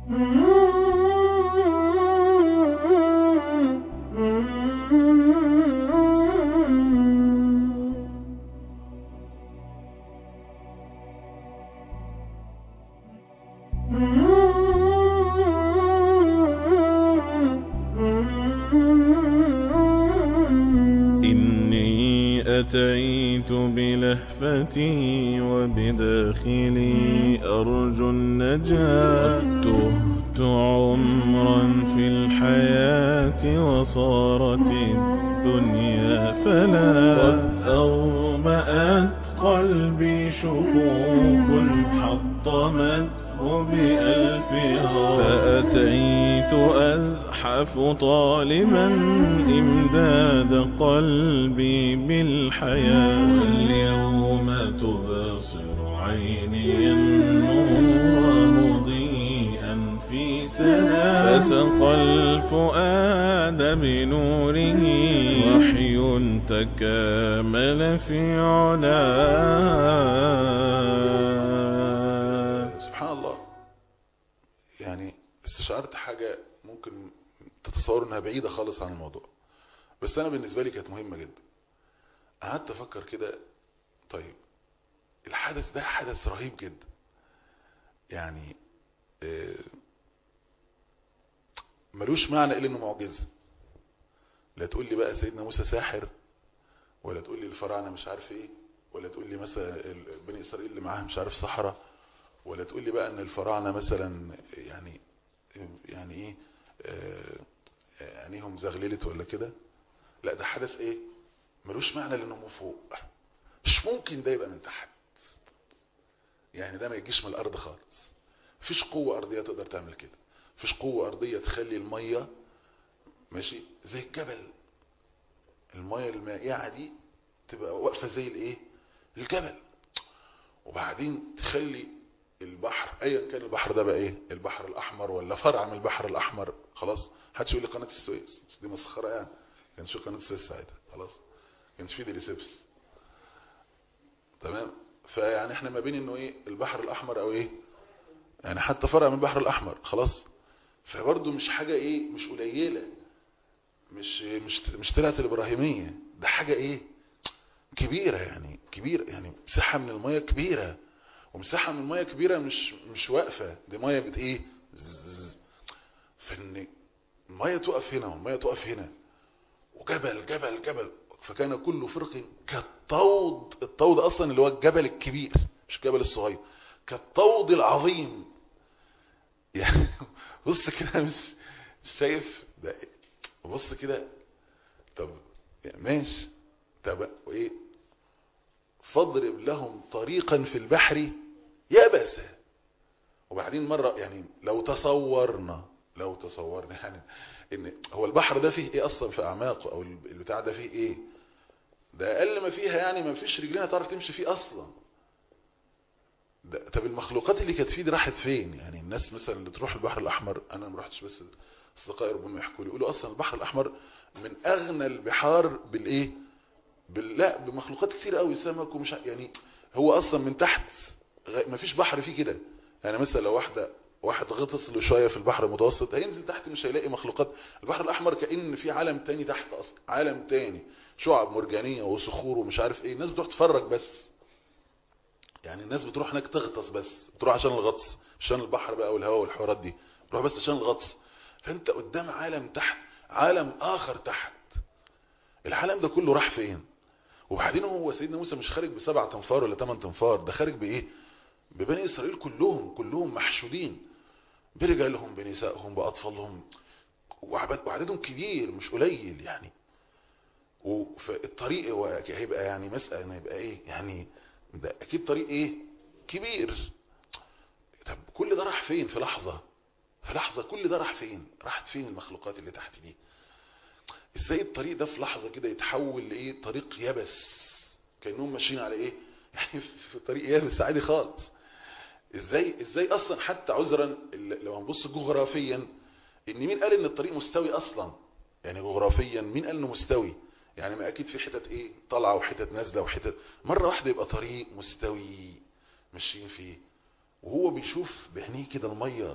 إني أتيت بلهفتي وبداخلي أرجو النجاة تهت عمرا في الحياة وصارت الدنيا فلا قد أغمأت قلبي شكوك حطمته بألفها فأتيت أزحف طالبا إمداد قلبي بالحياة اليوم تبصر عيني النور مضيئا في سنة فسقى الفؤاد بنوره وحي تكامل في علاه سبحان الله يعني استشعرت حاجة ممكن تتصور انها بعيدة خالص عن الموضوع بس انا بالنسبة لي كانت مهمة جدا قعدت افكر كده طيب الحدث ده حدث رهيب جدا يعني آه، ملوش معنى الا انه معجزة لا تقول لي بقى سيدنا موسى ساحر ولا تقول لي الفراعنة مش عارف ايه ولا تقول لي مثلا ال- بني اسرائيل اللي معاها مش عارف صحراء ولا تقول لي بقى ان الفراعنة مثلا يعني يعني ايه آه، عينيهم زغللت ولا كده لا ده حدث ايه ملوش معنى لانه من فوق مش ممكن ده يبقى من تحت يعني ده ما يجيش من الارض خالص مفيش قوة ارضية تقدر تعمل كده مفيش قوة ارضية تخلي المية ماشي زي الجبل المية المائعة دي تبقى واقفة زي الايه الجبل وبعدين تخلي البحر ايا كان البحر ده بقى ايه البحر الاحمر ولا فرع من البحر الاحمر خلاص محدش يقول لي قناه السويس دي مسخره يعني كانش في قناه السويس ساعتها خلاص كانش في ديليسيبس تمام فيعني احنا ما بين انه ايه البحر الاحمر او ايه يعني حتى فرع من البحر الاحمر خلاص فبرضه مش حاجه ايه مش قليله مش مش مش طلعت الابراهيميه ده حاجه ايه كبيره يعني كبيره يعني مساحه من الميه كبيره ومساحه من الميه كبيره مش مش واقفه دي ميه بت ايه زز. فان الميه تقف هنا والميه تقف هنا وجبل جبل جبل فكان كل فرق كالطود الطود اصلا اللي هو الجبل الكبير مش الجبل الصغير كالطود العظيم يعني بص كده مش مش شايف ده بص كده طب يعني ماشي طب وايه فاضرب لهم طريقا في البحر يبسا وبعدين مرة يعني لو تصورنا لو تصورنا يعني ان هو البحر ده فيه ايه اصلا في اعماقه او البتاع ده فيه ايه ده اقل ما فيها يعني ما فيش رجلنا تعرف تمشي فيه اصلا ده طب المخلوقات اللي كانت فيه دي راحت فين يعني الناس مثلا اللي تروح البحر الاحمر انا ما رحتش بس اصدقائي ربما يحكوا لي يقولوا اصلا البحر الاحمر من اغنى البحار بالايه بال... لا بمخلوقات كتير قوي سمك ومش ع- يعني هو اصلا من تحت غ... مفيش بحر فيه كده يعني مثلا لو واحده واحد غطس له شويه في البحر المتوسط هينزل تحت مش هيلاقي مخلوقات البحر الاحمر كأن في عالم تاني تحت اصلا عالم تاني شعاب مرجانيه وصخور ومش عارف ايه الناس بتروح تتفرج بس يعني الناس بتروح هناك تغطس بس بتروح عشان الغطس عشان البحر بقى والهواء والحوارات دي بتروح بس عشان الغطس فانت قدام عالم تحت عالم اخر تحت العالم ده كله راح فين وبعدين هو سيدنا موسى مش خارج بسبع تنفار ولا ثمان تنفار ده خارج بايه ببني اسرائيل كلهم كلهم محشودين برجالهم بنسائهم باطفالهم وعبد- وعددهم كبير مش قليل يعني والطريق هو هيبقى يعني مسألة هيبقى ايه يعني ده اكيد طريق ايه كبير طب كل ده راح فين في لحظة في لحظة كل ده راح فين راحت فين المخلوقات اللي تحت دي ازاي الطريق ده في لحظة كده يتحول لايه طريق يبس كأنهم ماشيين على ايه يعني في طريق يابس عادي خالص ازاي ازاي اصلا حتى عذرا ال- لو هنبص جغرافيا ان مين قال ان الطريق مستوي اصلا يعني جغرافيا مين قال انه مستوي يعني ما اكيد في حتت ايه طالعه وحتت نازله وحتت مره واحده يبقى طريق مستوي ماشيين فيه وهو بيشوف بعينيه كده الميه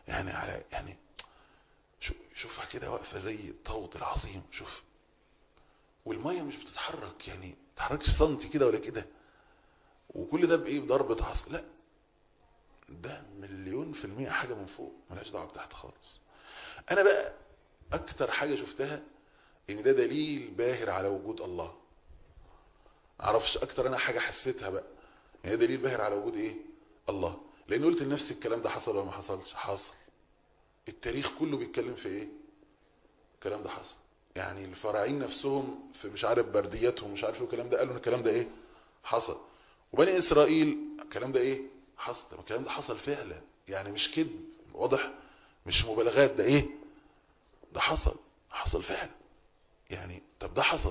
يعني على يعني شو شوفها كده واقفه زي الطود العظيم شوف والميه مش بتتحرك يعني ما بتتحركش سنتي كده ولا كده وكل ده بايه بضربه عصا لا ده مليون في المية حاجة من فوق ملهاش دعوة بتحت خالص انا بقى اكتر حاجة شفتها ان ده دليل باهر على وجود الله معرفش اكتر انا حاجة حسيتها بقى يعني ده دليل باهر على وجود ايه الله لان قلت لنفسي الكلام ده حصل ولا ما حصلش حصل التاريخ كله بيتكلم في ايه الكلام ده حصل يعني الفراعين نفسهم في مش عارف بردياتهم مش عارف ايه الكلام ده قالوا ان الكلام ده ايه حصل وبني اسرائيل الكلام ده ايه حصل طب الكلام ده حصل فعلا يعني مش كذب واضح مش مبالغات ده ايه ده حصل حصل فعلا يعني طب ده حصل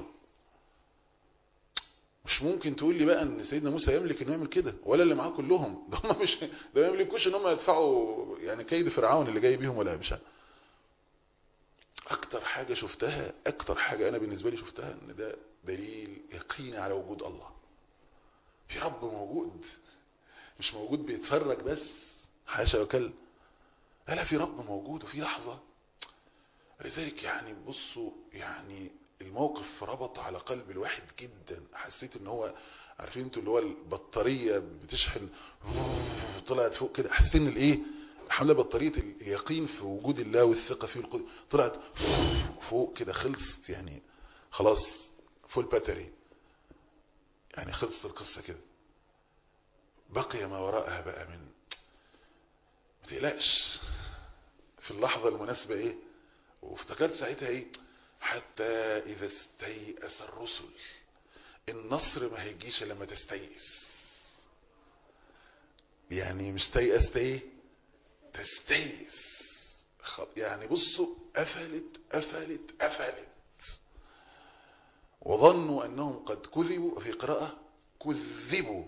مش ممكن تقول لي بقى ان سيدنا موسى يملك انه يعمل كده ولا اللي معاه كلهم ده هم مش ده ما يملكوش ان هم يدفعوا يعني كيد فرعون اللي جاي بيهم ولا مش اكتر حاجة شفتها اكتر حاجة انا بالنسبة لي شفتها ان ده دليل يقيني على وجود الله في رب موجود مش موجود بيتفرج بس حاشا وكل لا لا في رب موجود وفي لحظة لذلك يعني بصوا يعني الموقف ربط على قلب الواحد جدا حسيت ان هو عارفين انتوا اللي هو البطارية بتشحن طلعت فوق كده حسيت ان الايه الحمد لله بطارية اليقين في وجود الله والثقة فيه والقدر طلعت فوق كده خلصت يعني خلاص فول باتري يعني خلصت القصة كده بقي ما وراءها بقى من ما تقلقش في اللحظة المناسبة ايه وافتكرت ساعتها ايه حتى اذا استيأس الرسل النصر ما هيجيش لما تستيأس يعني مش تيأس ايه تستيأس يعني بصوا قفلت قفلت قفلت وظنوا انهم قد كذبوا في قراءة كذبوا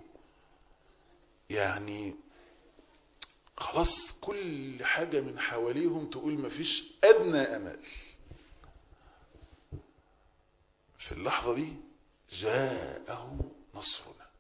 يعني خلاص كل حاجة من حواليهم تقول مفيش أدنى أمل في اللحظة دي جاءهم نصرنا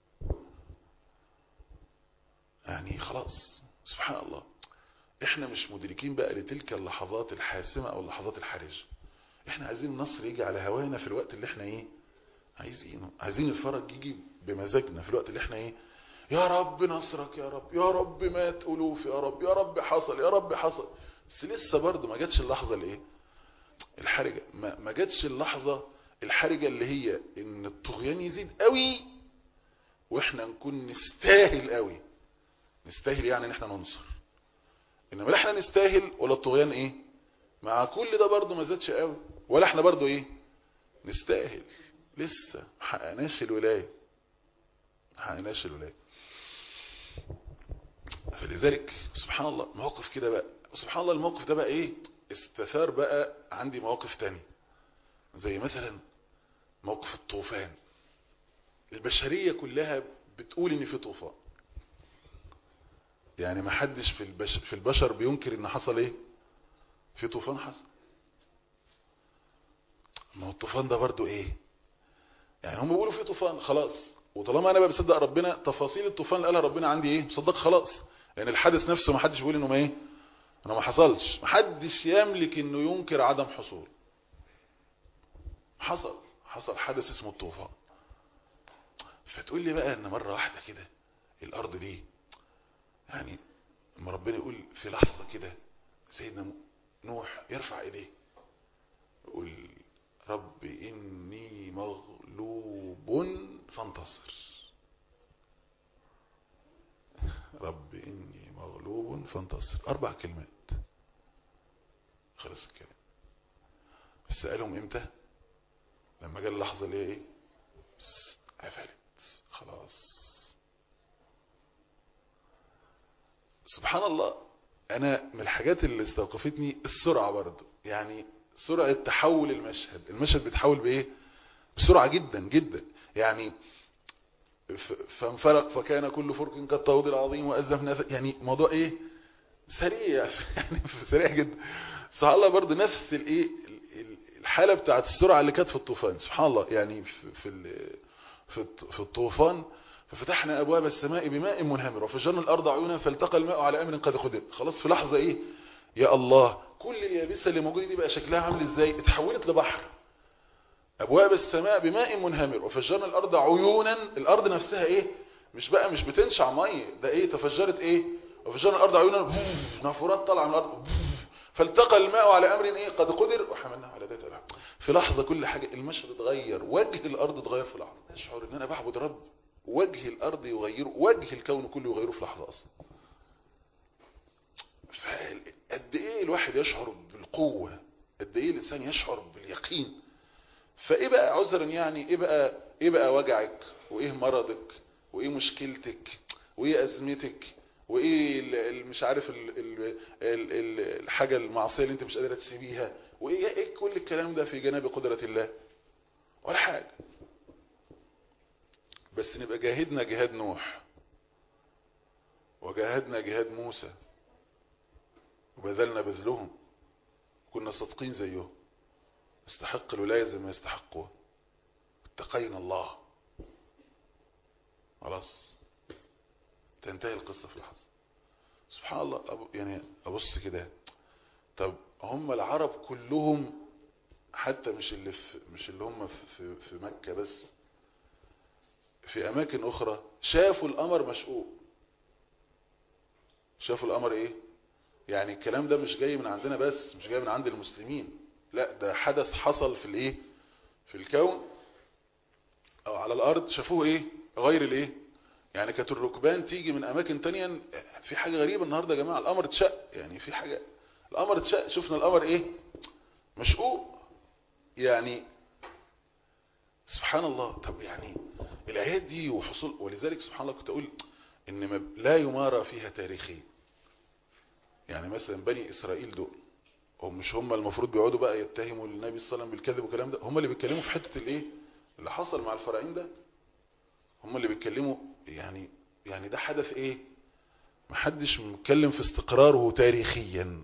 يعني خلاص سبحان الله احنا مش مدركين بقى لتلك اللحظات الحاسمة او اللحظات الحرجة احنا عايزين النصر يجي على هوانا في الوقت اللي احنا ايه عايزينه عايزين الفرج يجي بمزاجنا في الوقت اللي احنا ايه يا رب نصرك يا رب يا رب مات ألوف يا رب يا رب حصل يا رب حصل بس لسه برضه ما جاتش اللحظة الايه الحرجة ما, ما جاتش اللحظة الحرجة اللي هي ان الطغيان يزيد قوي واحنا نكون نستاهل قوي نستاهل يعني ان احنا ننصر انما لا احنا نستاهل ولا الطغيان ايه مع كل ده برضه ما زادش قوي ولا احنا برضه ايه نستاهل لسه ما حققناش الولايه ما حققناش الولايه فلذلك سبحان الله مواقف كده بقى سبحان الله الموقف ده بقى ايه استثار بقى عندي مواقف تاني زي مثلا موقف الطوفان البشرية كلها بتقول ان في طوفان يعني ما حدش في البش في البشر بينكر ان حصل ايه في طوفان حصل ما هو الطوفان ده برضو ايه يعني هم بيقولوا في طوفان خلاص وطالما انا بقى بصدق ربنا تفاصيل الطوفان اللي قالها ربنا عندي ايه مصدق خلاص لان الحدث نفسه ما حدش بيقول انه ما ايه انه ما حصلش ما حدش يملك انه ينكر عدم حصول حصل حصل حدث اسمه الطوفان فتقول لي بقى ان مرة واحدة كده الارض دي يعني لما ربنا يقول في لحظة كده سيدنا نوح يرفع ايديه يقول رب اني مغلوب فانتصر رب اني مغلوب فانتصر اربع كلمات خلص الكلام بس قالهم امتى لما جاء اللحظة اللي هي ايه قفلت خلاص سبحان الله انا من الحاجات اللي استوقفتني السرعة برضو يعني سرعة تحول المشهد المشهد بيتحول بايه بسرعة جدا جدا يعني فانفرق فكان كل فرق كالطود العظيم وازلفنا يعني موضوع ايه سريع يعني سريع جدا سبحان الله برضو نفس الايه الحالة بتاعت السرعة اللي كانت في الطوفان سبحان الله يعني في في في الطوفان ففتحنا ابواب السماء بماء منهمر وفجرنا الارض عيونا فالتقى الماء على امر قد خدر خلاص في لحظة ايه يا الله كل اليابسة اللي موجودة دي بقى شكلها عامل ازاي اتحولت لبحر ابواب السماء بماء منهمر وفجرنا الارض عيونا الارض نفسها ايه مش بقى مش بتنشع ميه ده ايه تفجرت ايه وفجرنا الارض عيونا نافورات طالعه من الارض فالتقى الماء على امر ايه قد قدر وحملناه على ذات الارض في لحظه كل حاجه المشهد اتغير وجه الارض اتغير في لحظه اشعر ان انا بعبد رب وجه الارض يغيره وجه الكون كله يغيره في لحظه اصلا قد ايه الواحد يشعر بالقوه قد ايه الانسان يشعر باليقين فايه بقى عذرا يعني ايه بقى ايه بقى وجعك وايه مرضك وايه مشكلتك وايه ازمتك وايه مش عارف ال ال ال الحاجه المعصيه اللي انت مش قادره تسيبيها وايه ايه كل الكلام ده في جناب قدره الله ولا حاجه بس نبقى جاهدنا جهاد نوح وجاهدنا جهاد موسى وبذلنا بذلهم كنا صادقين زيهم استحق الولاية زي ما يستحقوها اتقينا الله خلاص تنتهي القصة في لحظة سبحان الله أبو يعني أبص كده طب هم العرب كلهم حتى مش اللي في مش اللي هم في, في, في مكة بس في أماكن أخرى شافوا القمر مشقوق شافوا القمر إيه يعني الكلام ده مش جاي من عندنا بس مش جاي من عند المسلمين لا ده حدث حصل في الايه في الكون او على الارض شافوه ايه غير الايه يعني كانت الركبان تيجي من اماكن تانية في حاجة غريبة النهاردة يا جماعة القمر اتشق يعني في حاجة القمر اتشق شفنا القمر ايه مشقوق يعني سبحان الله طب يعني الايات دي وحصول ولذلك سبحان الله كنت اقول ان لا يمارى فيها تاريخيا يعني مثلا بني اسرائيل دول هم مش هم المفروض بيقعدوا بقى يتهموا النبي صلى الله عليه وسلم بالكذب والكلام ده هم اللي بيتكلموا في حتة الايه اللي حصل مع الفراعين ده هم اللي بيتكلموا يعني يعني ده حدث ايه محدش متكلم في استقراره تاريخيا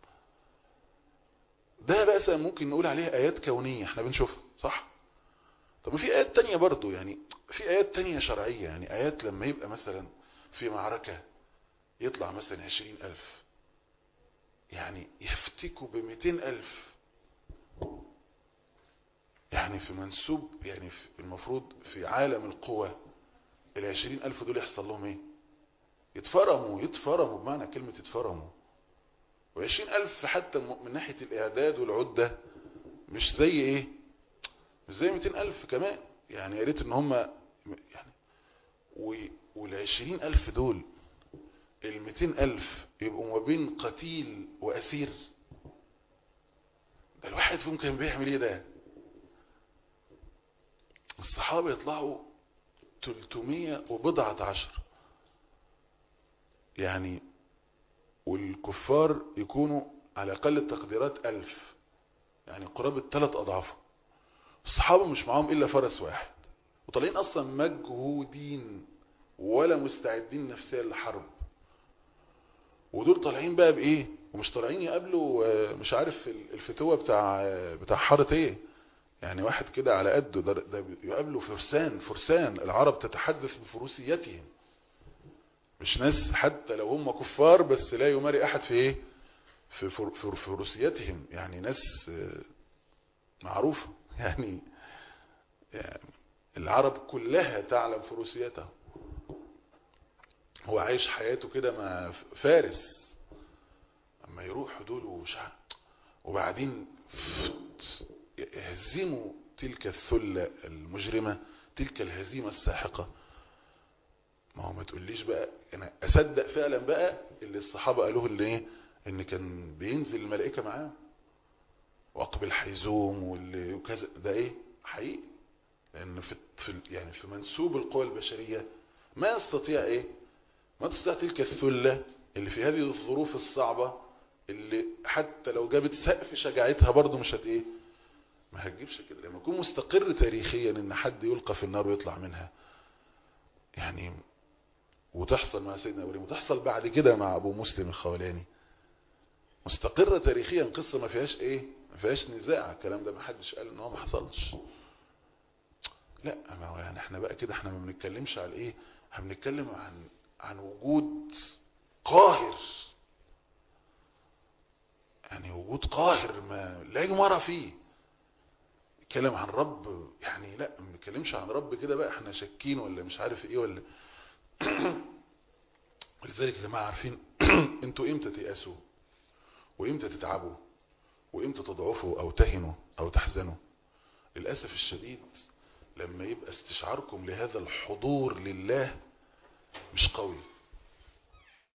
ده بقى ممكن نقول عليها ايات كونية احنا بنشوفها صح طب في ايات تانية برضو يعني في ايات تانية شرعية يعني ايات لما يبقى مثلا في معركة يطلع مثلا عشرين الف يعني يفتكوا بمئتين ألف يعني في منسوب يعني في المفروض في عالم القوى العشرين ألف دول يحصل لهم ايه يتفرموا يتفرموا بمعنى كلمة يتفرموا وعشرين ألف حتى من ناحية الإعداد والعدة مش زي ايه مش زي مئتين ألف كمان يعني يا ريت ان هم يعني والعشرين ألف دول المتين ألف يبقوا ما بين قتيل وأسير ده الواحد فيهم كان بيعمل ايه ده الصحابة يطلعوا 300 وبضعة عشر يعني والكفار يكونوا على أقل التقديرات ألف يعني قرابة ثلاث أضعافه الصحابة مش معاهم إلا فرس واحد وطالعين أصلا مجهودين ولا مستعدين نفسيا لحرب ودول طالعين بقى بايه ومش طالعين يقابلوا مش عارف الفتوة بتاع بتاع حارة ايه يعني واحد كده على قده ده, ده يقابلوا فرسان فرسان العرب تتحدث بفروسيتهم مش ناس حتى لو هم كفار بس لا يماري احد في ايه في فروسيتهم يعني ناس معروفة يعني, يعني العرب كلها تعلم فروسيتهم هو عايش حياته كده مع فارس اما يروح دول وشع وبعدين يهزموا تلك الثلة المجرمة تلك الهزيمة الساحقة ما هو ما تقوليش بقى انا اصدق فعلا بقى اللي الصحابة قالوه اللي ايه ان كان بينزل الملائكة معاه واقبل حيزوم واللي وكذا ده ايه حقيقي لان في, في يعني في منسوب القوى البشرية ما يستطيع ايه ما تستطيع تلك الثلة اللي في هذه الظروف الصعبة اللي حتى لو جابت سقف شجاعتها برضه مش هت ايه ما هتجيبش كده لما يكون مستقر تاريخيا ان حد يلقى في النار ويطلع منها يعني وتحصل مع سيدنا ابراهيم وتحصل بعد كده مع ابو مسلم الخولاني مستقرة تاريخيا قصة ما فيهاش ايه ما فيهاش نزاع الكلام ده ما حدش قال ان هو ما حصلش لا ما هو يعني احنا بقى كده احنا ما بنتكلمش على ايه احنا بنتكلم عن عن وجود قاهر يعني وجود قاهر ما لا يجمر فيه يتكلم عن رب يعني لا ما بيتكلمش عن رب كده بقى احنا شاكين ولا مش عارف ايه ولا ولذلك يا جماعه عارفين انتوا امتى تيأسوا وامتى تتعبوا وامتى تضعفوا او تهنوا او تحزنوا للاسف الشديد لما يبقى استشعاركم لهذا الحضور لله مش قوي